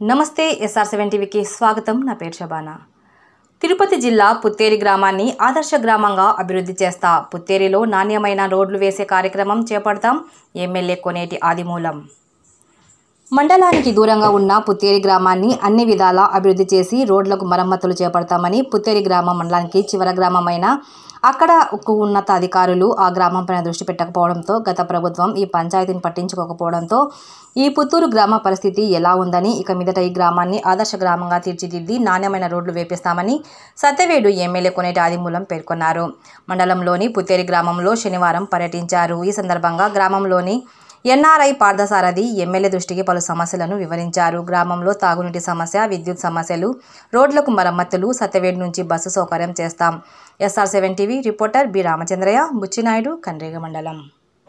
నమస్తే SR seven టీవీకి స్వాగతం నా పేరు శబానా తిరుపతి జిల్లా పుత్తేరి గ్రామాన్ని ఆదర్శ గ్రామంగా అభివృద్ధి చేస్తా పుత్తేరిలో నాణ్యమైన రోడ్లు వేసే కార్యక్రమం చేపడతాం ఎమ్మెల్యే కొనేటి ఆదిమూలం మండలానికి దూరంగా ఉన్న పుత్తేరి గ్రామాన్ని అన్ని విధాలా అభివృద్ధి చేసి రోడ్లకు మరమ్మతులు చేపడతామని పుత్తేరి గ్రామం మండలానికి చివర గ్రామమైన అక్కడ ఒక ఉన్నత అధికారులు ఆ గ్రామం పైన దృష్టి పెట్టకపోవడంతో గత ప్రభుత్వం ఈ పంచాయతీని పట్టించుకోకపోవడంతో ఈ పుత్తూరు గ్రామ పరిస్థితి ఎలా ఉందని ఇక మీదట ఈ గ్రామాన్ని ఆదర్శ గ్రామంగా తీర్చిదిద్ది నాణ్యమైన రోడ్లు వేపిస్తామని సత్యవేడు ఎమ్మెల్యే కొనేటి ఆదిమూలం పేర్కొన్నారు మండలంలోని పుత్తేరి గ్రామంలో శనివారం పర్యటించారు ఈ సందర్భంగా గ్రామంలోని ఎన్ఆర్ఐ పార్థసారథి ఎమ్మెల్యే దృష్టికి పలు సమస్యలను వివరించారు గ్రామంలో తాగునీటి సమస్య విద్యుత్ సమస్యలు రోడ్లకు మరమ్మతులు సత్యవేడు నుంచి బస్సు సౌకర్యం చేస్తాం SR seven TV reporter B Ramachandraiah Buchinaidu Kandrega మండలం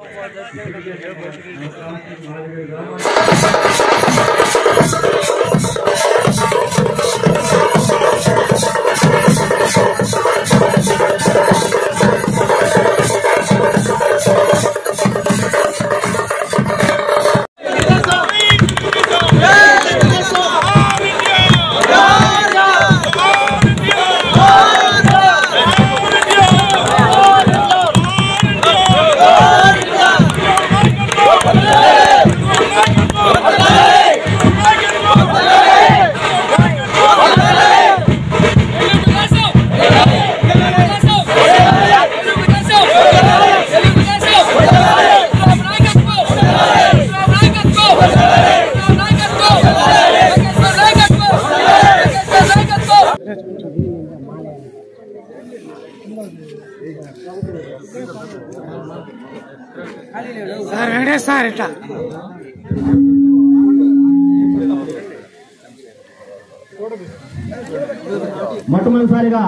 సార్ వెంకటేష్ సార్ ఇట్లా మొట్టమొదటిసారిగా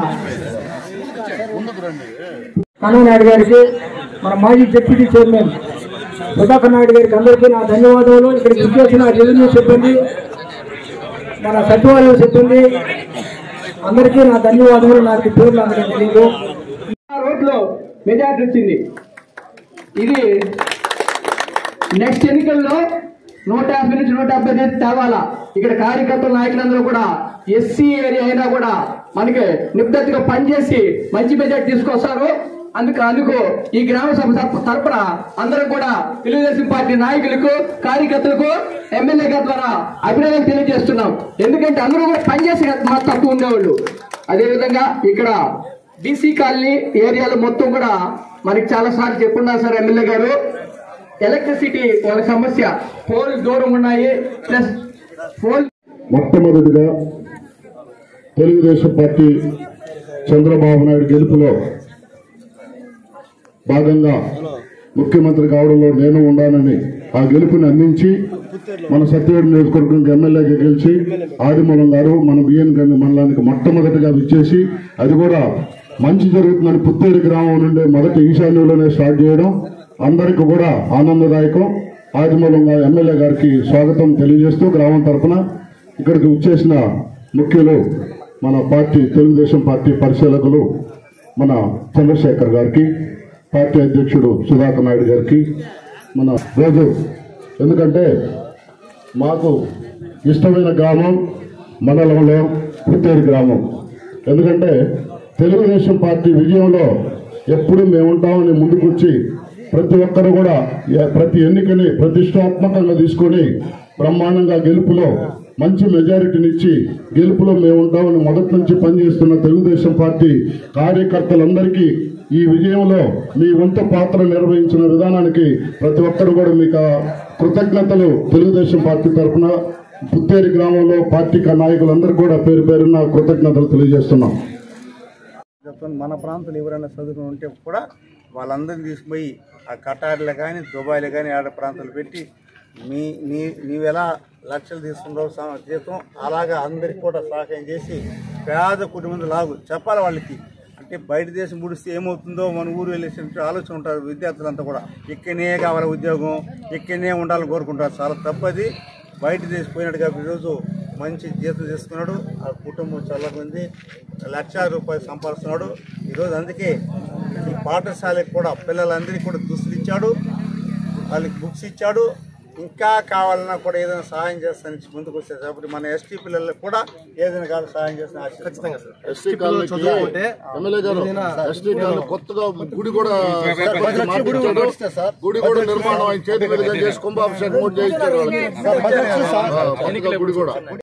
కన్నయ్య నాయుడు గారికి మన మాజీ డిప్యూటీ చైర్మన్ సుధాకర్ నాయుడు గారికి అందరికీ నా ధన్యవాదాలు ఇక్కడికి విచ్చేసిన రెవెన్యూ సిబ్బంది మన సచివాలయం సిబ్బంది అందరికీ నా ధన్యవాదాలు నాకు పేర్లు అందరికీ తెలియదు రోడ్లో మెజార్టీ వచ్చింది ఇది నెక్స్ట్ ఎన్నికల్లో నూట యాభై నుంచి నూట డెబ్బై నుంచి తేవాలా ఇక్కడ కార్యకర్తల నాయకులందరూ కూడా ఎస్సీ ఏరియా అయినా కూడా మనకి నిబద్ధతగా పనిచేసి మంచి మెజార్టీ తీసుకొస్తారు అందుకు అందుకు ఈ గ్రామ సభ తరపు- తరపున అందరూ కూడా తెలుగుదేశం పార్టీ నాయకులకు కార్యకర్తలకు ఎమ్మెల్యే గారి ద్వారా అభినందన తెలియజేస్తున్నాం ఎందుకంటే అందరూ కూడా పనిచేసి మా తక్కువ ఉండేవాళ్ళు అదేవిధంగా ఇక్కడ బీసీ కాలనీ ఏరియాలో మొత్తం కూడా మనకి చాలా సార్లు చెప్పున్నారు సార్ ఎమ్మెల్యే గారు ఎలక్ట్రిసిటీ వాళ్ళ సమస్య పోల్ దూరం ఉన్నాయి ప్లస్ పోల్ మొట్టమొదటిగా తెలుగుదేశం పార్టీ చంద్రబాబు నాయుడు గెలుపులో భాగంగా ముఖ్యమంత్రి కావడంలో నేను ఉండానని ఆ గెలుపుని అందించి మన సత్యవేడు నియోజకవర్గం ఎమ్మెల్యేగా గెలిచి ఆదిమూలం గారు మన బియ్యం గండి మండలానికి మొట్టమొదటిగా విచ్చేసి అది కూడా మంచి జరుగుతుందని పుత్తేరు గ్రామం నుండి మొదటి ఈశాన్యంలోనే స్టార్ట్ చేయడం అందరికీ కూడా ఆనందదాయకం ఆదిమూలంగా ఎమ్మెల్యే గారికి స్వాగతం తెలియజేస్తూ గ్రామం తరపున ఇక్కడికి వచ్చేసిన ముఖ్యులు మన పార్టీ తెలుగుదేశం పార్టీ పరిశీలకులు మన చంద్రశేఖర్ గారికి పార్టీ అధ్యక్షుడు సుధాకర్ నాయుడు గారికి మన రోజు ఎందుకంటే మాకు ఇష్టమైన గ్రామం మండలంలో పుత్తేరు గ్రామం ఎందుకంటే తెలుగుదేశం పార్టీ విజయంలో ఎప్పుడు మేము ఉంటామని ముందుకొచ్చి ప్రతి ఒక్కరు కూడా ఎ- ప్రతి ఎన్నికని ప్రతిష్టాత్మకంగా తీసుకొని బ్రహ్మాండంగా గెలుపులో మంచి మెజారిటీనిచ్చి గెలుపులో మేము ఉంటామని మొదటి నుంచి పనిచేస్తున్న తెలుగుదేశం పార్టీ కార్యకర్తలందరికీ ఈ విజయంలో మీ వంతు పాత్ర నిర్వహించిన విధానానికి ప్రతి ఒక్కరు కూడా మీకు ఆ కృతజ్ఞతలు తెలుగుదేశం పార్టీ తరఫున పుత్తేరి గ్రామంలో పార్టీ నాయకులందరికీ కూడా పేరు పేరున కృతజ్ఞతలు తెలియజేస్తున్నాం చెప్తాను మన ప్రాంతంలో ఎవరైనా చదువుకుని ఉంటే కూడా వాళ్ళందరినీ తీసుకుపోయి ఆ కటార్లు కానీ దుబాయ్లు కానీ ఆడ ప్రాంతాలు పెట్టి మీ నీ నీవెలా లక్షలు తీసుకుంటావు సమ- జీతం అలాగా అందరికి కూడా సహాయం చేసి పేద కుటుంబం లాగు చెప్పాలి వాళ్ళకి అంటే బయట దేశం ముడిస్తే ఏమవుతుందో మన ఊరు వెళ్ళేసి ఆలోచన ఉంటారు విద్యార్థులంతా కూడా ఇక్కడనే కావాలి ఉద్యోగం ఇక్కడనే ఉండాలని కోరుకుంటారు చాలా తప్పది బయట దేశం పోయినట్టు కాబట్టి ఈరోజు మంచి జీతం తీసుకున్నాడు ఆ కుటుంబం చల్లకుంది లక్ష రూపాయలు సంపాదిస్తున్నాడు ఈరోజు అందుకే ఈ పాఠశాలకు కూడా పిల్లలందరికీ కూడా దుస్తులు ఇచ్చాడు వాళ్ళకి బుక్స్ ఇచ్చాడు ఇంకా కావాలన్నా కూడా ఏదైనా సహాయం చేస్తాను ముందుకు వస్తే కాబట్టి మన ఎస్టీ పిల్లలకు కూడా ఏదైనా కాదు సహాయం చేస్తాను ఖచ్చితంగా సార్ ఎస్టీ కాలనీకి ఎమ్మెల్యే గారు ఎస్టీ కాలనీ కొత్తగా గుడి కూడా మార్చాడు. గుడి కూడా నిర్మాణం ఆయన చేతి మీదుగా చేసి కుంభాభిషేకం కూడా చేయించారు వాళ్ళకి. ఆ, కొత్తగా గుడి కూడా